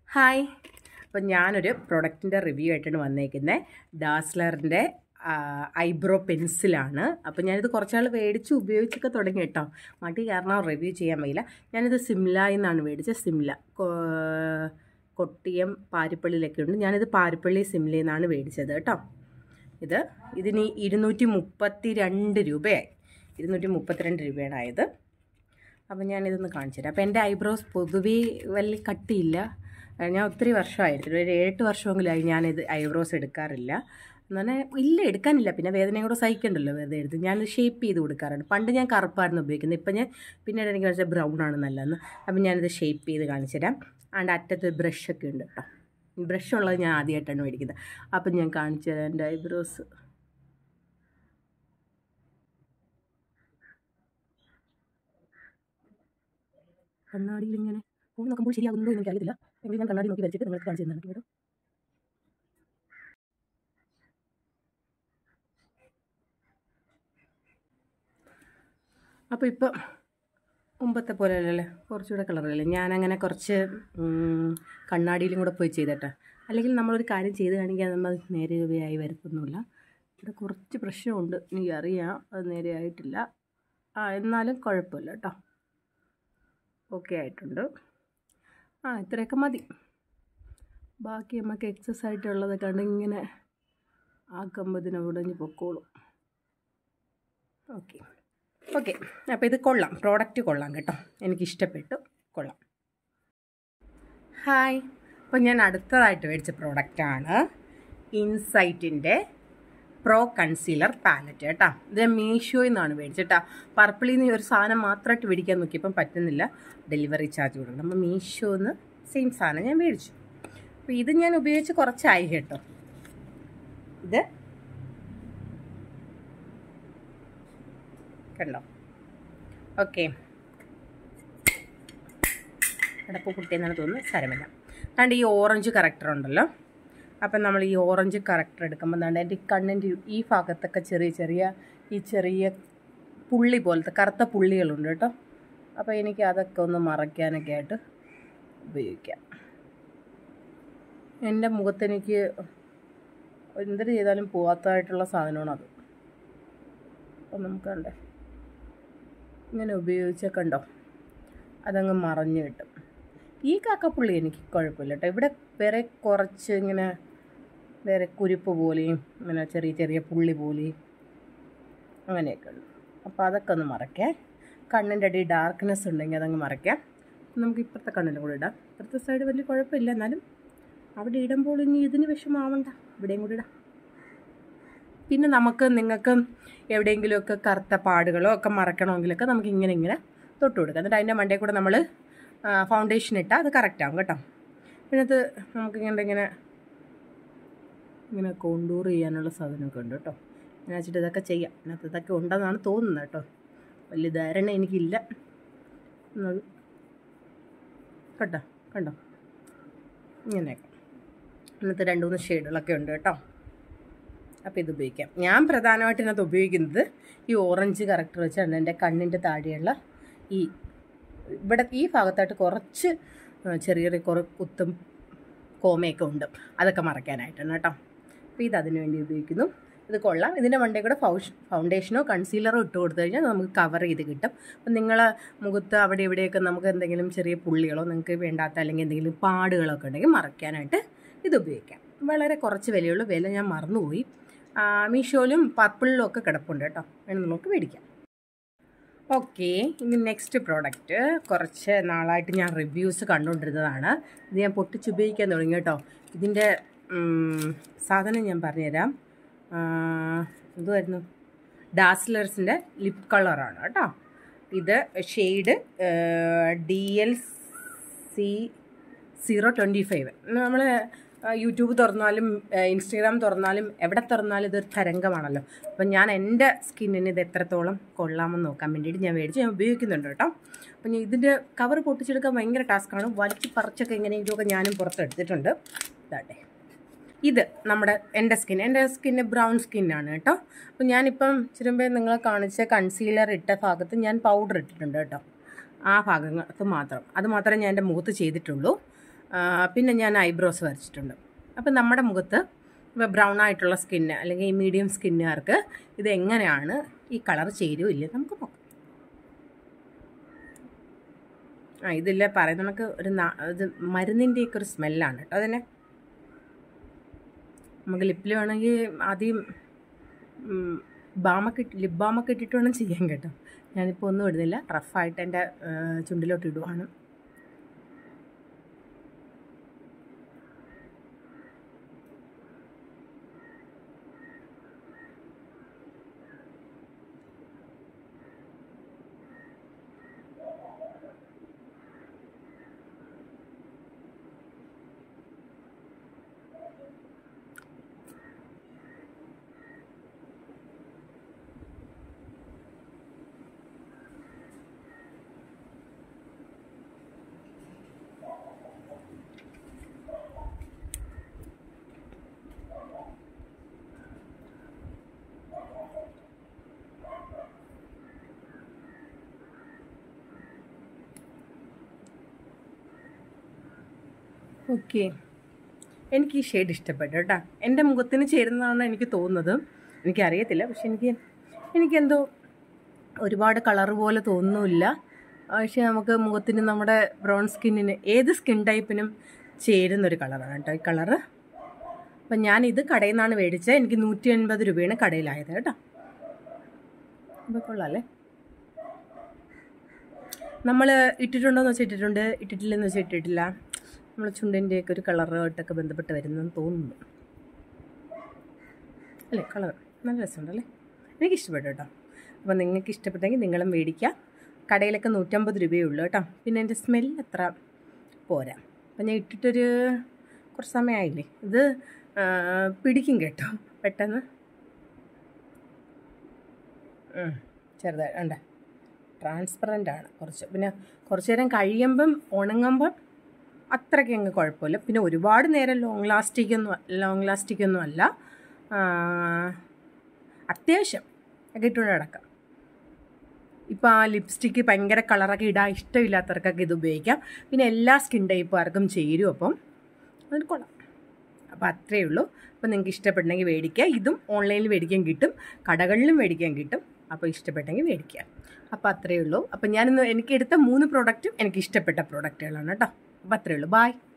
hi അപ്പം ഞാനൊരു പ്രൊഡക്റ്റിൻ്റെ review ആയിട്ടാണ് വന്നേക്കുന്നത് ഡാസ്ലറിൻ്റെ ഐബ്രോ പെൻസിലാണ് അപ്പോൾ ഞാനിത് കുറച്ചാൾ മേടിച്ച് ഉപയോഗിച്ചൊക്കെ തുടങ്ങി കേട്ടോ മടി കാരണം റിവ്യൂ ചെയ്യാൻ വയ്യില്ല ഞാനിത് സിംല എന്നാണ് മേടിച്ചത് സിംല കൊ- കൊട്ടിയം പാരിപ്പള്ളിയിലൊക്കെ ഉണ്ട് ഞാനിത് പാരിപ്പള്ളി സിംലയിൽ നിന്നാണ് മേടിച്ചത് കേട്ടോ ഇത് ഇതിന് ഇരുന്നൂറ്റി മുപ്പത്തി രണ്ട് രൂപയായി ഇരുന്നൂറ്റി മുപ്പത്തിരണ്ട് രൂപയാണ് ആയത് അപ്പം ഞാനിതൊന്ന് കാണിച്ചു തരാം അപ്പോൾ എൻ്റെ ഐബ്രോസ് പൊതുവേ വലിയ കട്ടിയില്ല ഏഹ് ഞാൻ ഒത്തിരി വർഷമായിട്ടില്ല ഒരു ഏഴെട്ട് വർഷമെങ്കിലായി ഞാനിത് ഐബ്രോസ് എടുക്കാറില്ല എന്നാൽ ഇല്ല എടുക്കാനില്ല പിന്നെ വേദനയും കൂടെ സഹിക്കണ്ടല്ലോ വെറുതെ എടുത്ത് ഞാൻ ഷേപ്പ് ചെയ്ത് കൊടുക്കാറുണ്ട് പണ്ട് ഞാൻ കറുപ്പായിരുന്നു ഉപയോഗിക്കുന്നത് ഇപ്പം ഞാൻ പിന്നീട് എനിക്ക് വെച്ചാൽ ബ്രൗൺ ആണ് നല്ലതെന്ന് അപ്പം ഞാനിത് ഷേപ്പ് ചെയ്ത് കാണിച്ചു തരാം അതിൻ്റെ അറ്റത്ത് ബ്രഷൊക്കെ ഉണ്ട് കേട്ടോ ബ്രഷ് ഉള്ളത് ഞാൻ ആദ്യമായിട്ടാണ് മേടിക്കുന്നത് അപ്പം ഞാൻ കാണിച്ചു തരാം എൻ്റെ ഐബ്രോസ് കണ്ണാടിയിൽ ഇങ്ങനെ ഫോൺ നോക്കുമ്പോൾ ശരിയാകുന്നുണ്ടോ എന്ന് എനിക്കറിയത്തില്ല എങ്കിലും ഞാൻ കണ്ണാടി നോക്കി വരച്ചിട്ട് നിങ്ങൾക്ക് കാണിച്ചു തന്നാണ് കേട്ടോ അപ്പോൾ ഇപ്പം മുമ്പത്തെ പോലെ അല്ലല്ലേ കുറച്ചുകൂടെ കളറല്ലേ ഞാനങ്ങനെ കുറച്ച് ഉം, കണ്ണാടിയിലും കൂടെ പോയി ചെയ്തേട്ടെ അല്ലെങ്കിൽ നമ്മളൊരു കാര്യം ചെയ്ത് കാണിക്കാൻ നമ്മൾ നേരെ രൂപയായി വരത്തൊന്നുമില്ല ഇവിടെ കുറച്ച് പ്രശ്നമുണ്ട് എനിക്കറിയാം അത് നേരെ ആയിട്ടില്ല ആ എന്നാലും കുഴപ്പമില്ല കേട്ടോ ഓക്കെ ആയിട്ടുണ്ട് ആ ഇത്രയൊക്കെ മതി ബാക്കി നമുക്ക് എക്സസ് ആയിട്ടുള്ളതൊക്കെ ഉണ്ട് ഇങ്ങനെ ആക്കുമ്പോൾ ഉടഞ്ഞ് പൊക്കോളും ഓക്കെ ഓക്കെ അപ്പോൾ ഇത് കൊള്ളാം പ്രോഡക്റ്റ് കൊള്ളാം കേട്ടോ എനിക്കിഷ്ടപ്പെട്ടു കൊള്ളാം ഹായ് അപ്പോൾ ഞാൻ അടുത്തതായിട്ട് മേടിച്ച പ്രോഡക്റ്റാണ് ഇൻസൈറ്റിൻ്റെ പ്രോ കൺസീലർ പാലറ്റ് കേട്ടോ ഇത് മീഷോയിൽ നിന്നാണ് മേടിച്ചത് കേട്ടോ പർപ്പിളിൽ നിന്ന് ഒരു സാധനം മാത്രമായിട്ട് മേടിക്കാൻ നോക്കിയപ്പം പറ്റുന്നില്ല ഡെലിവറി ചാർജ് കൊടുക്കണം അപ്പോൾ മീഷോന്ന് സെയിം സാധനം ഞാൻ മേടിച്ചു അപ്പോൾ ഇത് ഞാൻ ഉപയോഗിച്ച് കുറച്ചായി കേട്ടോ ഇത് കണ്ടോ ഓക്കെ അടപ്പ് കുട്ടിയെന്നാണ് തോന്നുന്നത് സാരമില്ല അതുകൊണ്ട് ഈ ഓറഞ്ച് കറക്റ്റർ ഉണ്ടല്ലോ അപ്പം നമ്മൾ ഈ ഓറഞ്ച് കറക്റ്റർ എടുക്കുമ്പോൾ എന്താണ്ട് എൻ്റെ ഈ കണ്ണിൻ്റെ ഈ ഭാഗത്തൊക്കെ ചെറിയ ചെറിയ ഈ ചെറിയ പുള്ളി പോലത്തെ കറുത്ത പുള്ളികളുണ്ട് കേട്ടോ അപ്പോൾ എനിക്ക് അതൊക്കെ ഒന്ന് മറയ്ക്കാനൊക്കെ ആയിട്ട് ഉപയോഗിക്കാം എൻ്റെ മുഖത്തെനിക്ക് എന്തൊരു ചെയ്താലും പോകാത്തതായിട്ടുള്ള സാധനമാണ് അത് അപ്പം നമുക്ക് കണ്ടേ ഇങ്ങനെ ഉപയോഗിച്ചാൽ കണ്ടോ അതങ്ങ് മറഞ്ഞു കിട്ടും ഈ കാക്കപ്പുള്ളി എനിക്ക് കുഴപ്പമില്ല കേട്ടോ ഇവിടെ വേറെ കുറച്ച് ഇങ്ങനെ വേറെ കുരുപ്പ് പോലെയും ഇങ്ങനെ ചെറിയ ചെറിയ പുള്ളി പോലെയും അങ്ങനെയൊക്കെ ഉണ്ട് അപ്പോൾ അതൊക്കെ ഒന്ന് മറയ്ക്കാം കണ്ണിൻ്റെ അടി ഡാർക്ക്നെസ് ഉണ്ടെങ്കിൽ അതങ്ങ് മറയ്ക്കാം നമുക്ക് ഇപ്പുറത്തെ കണ്ണിൻ്റെ കൂടെ ഇടാം ഇപ്പുറത്തെ സൈഡ് വലിയ കുഴപ്പമില്ല എന്നാലും അവിടെ ഇടുമ്പോൾ ഇനി ഇതിന് വിഷമാവണ്ട ഇവിടെയും കൂടി ഇടാം പിന്നെ നമുക്ക് നിങ്ങൾക്ക് എവിടെയെങ്കിലുമൊക്കെ കറുത്ത പാടുകളോ ഒക്കെ മറക്കണമെങ്കിലൊക്കെ നമുക്ക് ഇങ്ങനെ ഇങ്ങനെ തൊട്ട് കൊടുക്കാം എന്നിട്ട് അതിൻ്റെ മണ്ടയിൽ കൂടെ നമ്മൾ ഫൗണ്ടേഷൻ ഇട്ടാൽ അത് കറക്റ്റ് ആവും കേട്ടോ പിന്നെ അത് നമുക്ക് ഇങ്ങനെ ഇങ്ങനെ ഇങ്ങനെ കോണ്ടൂർ ചെയ്യാനുള്ള സാധനമൊക്കെ ഉണ്ട് കേട്ടോ ഞാൻ വെച്ചിട്ട് ഇതൊക്കെ ചെയ്യാം അതിനകത്ത് ഇതൊക്കെ ഉണ്ടെന്നാണ് തോന്നുന്നത് കേട്ടോ വലിയ ധാരണ എനിക്കില്ല എന്നത് കേട്ടോ കണ്ടോ ഇങ്ങനെയൊക്കെ ഇന്നത്തെ രണ്ട് മൂന്ന് ഷെയ്ഡുകളൊക്കെ ഉണ്ട് കേട്ടോ അപ്പോൾ ഇത് ഉപയോഗിക്കാം ഞാൻ പ്രധാനമായിട്ട് ഇതിനകത്ത് ഉപയോഗിക്കുന്നത് ഈ ഓറഞ്ച് കറക്റ്റർ വെച്ചാണ് എൻ്റെ കണ്ണിൻ്റെ താഴെയുള്ള ഈ ഇവിടെ ഈ ഭാഗത്തായിട്ട് കുറച്ച് ചെറിയ ചെറിയ കുറേ കുത്തും കോമയൊക്കെ ഉണ്ട് അതൊക്കെ മറയ്ക്കാനായിട്ടാണ് കേട്ടോ അപ്പോൾ ഇത് അതിന് വേണ്ടി ഉപയോഗിക്കുന്നു ഇത് കൊള്ളാം ഇതിൻ്റെ മണ്ടേ കൂടെ ഫൗഷ് ഫൗണ്ടേഷനോ കൺസീലറോ ഇട്ട് കൊടുത്തു കഴിഞ്ഞാൽ നമുക്ക് കവർ ചെയ്ത് കിട്ടും അപ്പം നിങ്ങളെ മുഖത്ത് അവിടെ ഇവിടെയൊക്കെ നമുക്ക് എന്തെങ്കിലും ചെറിയ പുള്ളികളോ നിങ്ങൾക്ക് വേണ്ടാത്ത അല്ലെങ്കിൽ എന്തെങ്കിലും പാടുകളൊക്കെ ഉണ്ടെങ്കിൽ മറയ്ക്കാനായിട്ട് ഇത് ഉപയോഗിക്കാം വളരെ കുറച്ച് വിലയുള്ളൂ വില ഞാൻ മറന്നുപോയി ആ, മീഷോയിലും പർപ്പിളിലും ഒക്കെ കിടപ്പുണ്ട് കേട്ടോ വേണം നമുക്ക് മേടിക്കാം ഓക്കെ ഇനി നെക്സ്റ്റ് പ്രോഡക്റ്റ് കുറച്ച് നാളായിട്ട് ഞാൻ റിവ്യൂസ് കണ്ടുകൊണ്ടിരുന്നതാണ് ഇത് ഞാൻ പൊട്ടിച്ചുപയോഗിക്കാൻ തുടങ്ങി കേട്ടോ ഇതിൻ്റെ ഉം, സാധനം ഞാൻ പറഞ്ഞുതരാം ആ, എന്തുമായിരുന്നു ഡാസ്ലേഴ്സിൻ്റെ ലിപ് കളറാണ് കേട്ടോ ഇത് shade D L C zero twenty five നമ്മൾ യൂട്യൂബ് തുറന്നാലും ആ, ഇൻസ്റ്റഗ്രാം തുറന്നാലും എവിടെ തുറന്നാലും ഇതൊരു തരംഗമാണല്ലോ അപ്പം ഞാൻ എൻ്റെ സ്കിന്നിന് ഇത് എത്രത്തോളം കൊള്ളാമെന്ന് നോക്കാൻ വേണ്ടിയിട്ട് ഞാൻ മേടിച്ച് ഞാൻ ഉപയോഗിക്കുന്നുണ്ട് കേട്ടോ അപ്പം ഞാൻ ഇതിൻ്റെ കവർ പൊട്ടിച്ചെടുക്കാൻ ഭയങ്കര ടാസ്ക്കാണ് വലിച്ച് പറിച്ചൊക്കെ എങ്ങനെയെങ്കിലുമൊക്കെ ഞാനും പുറത്തെടുത്തിട്ടുണ്ട് ഇതാട്ടെ ഇത് നമ്മുടെ എൻ്റെ സ്കിൻ എൻ്റെ സ്കിന്ന് ബ്രൗൺ സ്കിന്നാണ് കേട്ടോ അപ്പോൾ ഞാനിപ്പം ചിരുമ്പേ നിങ്ങളെ കാണിച്ച കൺസീലർ ഇട്ട ഭാഗത്ത് ഞാൻ പൗഡർ ഇട്ടിട്ടുണ്ട് കേട്ടോ ആ ഭാഗത്ത് മാത്രം അത് മാത്രമേ ഞാൻ എൻ്റെ മുഖത്ത് ചെയ്തിട്ടുള്ളൂ പിന്നെ ഞാൻ ഐബ്രോസ് വരച്ചിട്ടുണ്ട് അപ്പം നമ്മുടെ മുഖത്ത് ഇപ്പോൾ ബ്രൗൺ ആയിട്ടുള്ള സ്കിന്ന് അല്ലെങ്കിൽ ഈ മീഡിയം സ്കിന്നുകാർക്ക് ഇത് എങ്ങനെയാണ് ഈ കളർ ചേരുമോ ഇല്ലേ നമുക്ക് നോക്കാം ആ ഇതില്ലേ പറയുന്ന നമുക്ക് ഒരു നാ- ഇത് മരുന്നിൻ്റെയൊക്കെ ഒരു സ്മെല്ലാണ് കേട്ടോ അതിനെ നമുക്ക് ലിപ്പിൽ വേണമെങ്കിൽ ആദ്യം ഉം, ബാമൊക്കെ ഇട്ട് ലിപ് ബാമൊക്കെ ഇട്ടിട്ട് വേണം ചെയ്യാൻ കേട്ടോ ഞാനിപ്പോൾ ഒന്നും ഇടുന്നില്ല റഫായിട്ട് എൻ്റെ ചുണ്ടിലോട്ട് ഇടുവാണ് ഓക്കെ എനിക്ക് ഈ ഷെയ്ഡ് ഇഷ്ടപ്പെട്ടു കേട്ടോ എൻ്റെ മുഖത്തിന് ചേരുന്നതാണെന്ന് എനിക്ക് തോന്നുന്നത് എനിക്കറിയത്തില്ല പക്ഷെ എനിക്ക് എനിക്കെന്തോ ഒരുപാട് കളർ പോലെ തോന്നുന്നില്ല പക്ഷേ നമുക്ക് മുഖത്തിന് നമ്മുടെ ബ്രൗൺ സ്കിന്നിന് ഏത് സ്കിൻ ടൈപ്പിനും ചേരുന്നൊരു കളറാണ് കേട്ടോ ഈ കളറ് അപ്പം ഞാനിത് കടയിൽ നിന്നാണ് മേടിച്ചത് എനിക്ക് നൂറ്റി എൺപത് രൂപയാണ് കടയിലായത് കേട്ടോ അപ്പോൾ കൊള്ളാമല്ലേ നമ്മൾ ഇട്ടിട്ടുണ്ടോയെന്ന് വെച്ചാൽ ഇട്ടിട്ടുണ്ട് ഇട്ടിട്ടില്ലെന്ന് വെച്ചാൽ ഇട്ടിട്ടില്ല നമ്മൾ ചുണ്ടിൻ്റെയൊക്കെ ഒരു കളറുമായിട്ടൊക്കെ ബന്ധപ്പെട്ട് വരുന്നെന്ന് തോന്നുന്നു അല്ലേ കളർ നല്ല രസമുണ്ടല്ലേ എനിക്ക് ഇഷ്ടപ്പെട്ടു കേട്ടോ അപ്പോൾ നിങ്ങൾക്ക് ഇഷ്ടപ്പെട്ടെങ്കിൽ നിങ്ങളും മേടിക്കുക കടയിലൊക്കെ നൂറ്റമ്പത് രൂപയേ ഉള്ളൂ കേട്ടോ പിന്നെ എൻ്റെ സ്മെല്ല് അത്ര പോരാ അപ്പം ഞാൻ ഇട്ടിട്ടൊരു കുറച്ച് സമയമായില്ലേ ഇത് ആ, പിടിക്കും കേട്ടോ പെട്ടെന്ന് ഉം, ചെറുതായി ഉണ്ട് ട്രാൻസ്പെറൻ്റ് ആണ് കുറച്ച് പിന്നെ കുറച്ച് നേരം കഴിയുമ്പം ഉണങ്ങുമ്പം അത്രയ്ക്ക് അങ്ങ് കുഴപ്പമില്ല പിന്നെ ഒരുപാട് നേരം ലോങ് ലാസ്റ്റിക് ഒന്നും ലോങ് ലാസ്റ്റിക് ഒന്നും അല്ല ആ, അത്യാവശ്യം ഒക്കെ ഇട്ടുകൊണ്ട് കിടക്കാം ഇപ്പോൾ ആ ലിപ്സ്റ്റിക്ക് ഭയങ്കര കളറൊക്കെ ഇടാൻ ഇഷ്ടമില്ലാത്തവർക്കൊക്കെ ഇത് ഉപയോഗിക്കാം പിന്നെ എല്ലാ സ്കിൻ ടൈപ്പുകാർക്കും ചേരും അപ്പം അതിന് കൊള്ളാം അപ്പോൾ അത്രയേ ഉള്ളൂ അപ്പോൾ നിങ്ങൾക്ക് ഇഷ്ടപ്പെട്ടെങ്കിൽ മേടിക്കുക ഇതും ഓൺലൈനിൽ മേടിക്കാൻ കിട്ടും കടകളിലും മേടിക്കാൻ കിട്ടും അപ്പോൾ ഇഷ്ടപ്പെട്ടെങ്കിൽ മേടിക്കുക അപ്പോൾ അത്രയേ ഉള്ളൂ അപ്പോൾ ഞാനിന്ന് എനിക്ക് എടുത്ത മൂന്ന് പ്രോഡക്റ്റും എനിക്ക് ഇഷ്ടപ്പെട്ട പ്രോഡക്റ്റുകളാണ് കേട്ടോ അപ്പോൾ അത്രയേ ഉള്ളൂ ബായ്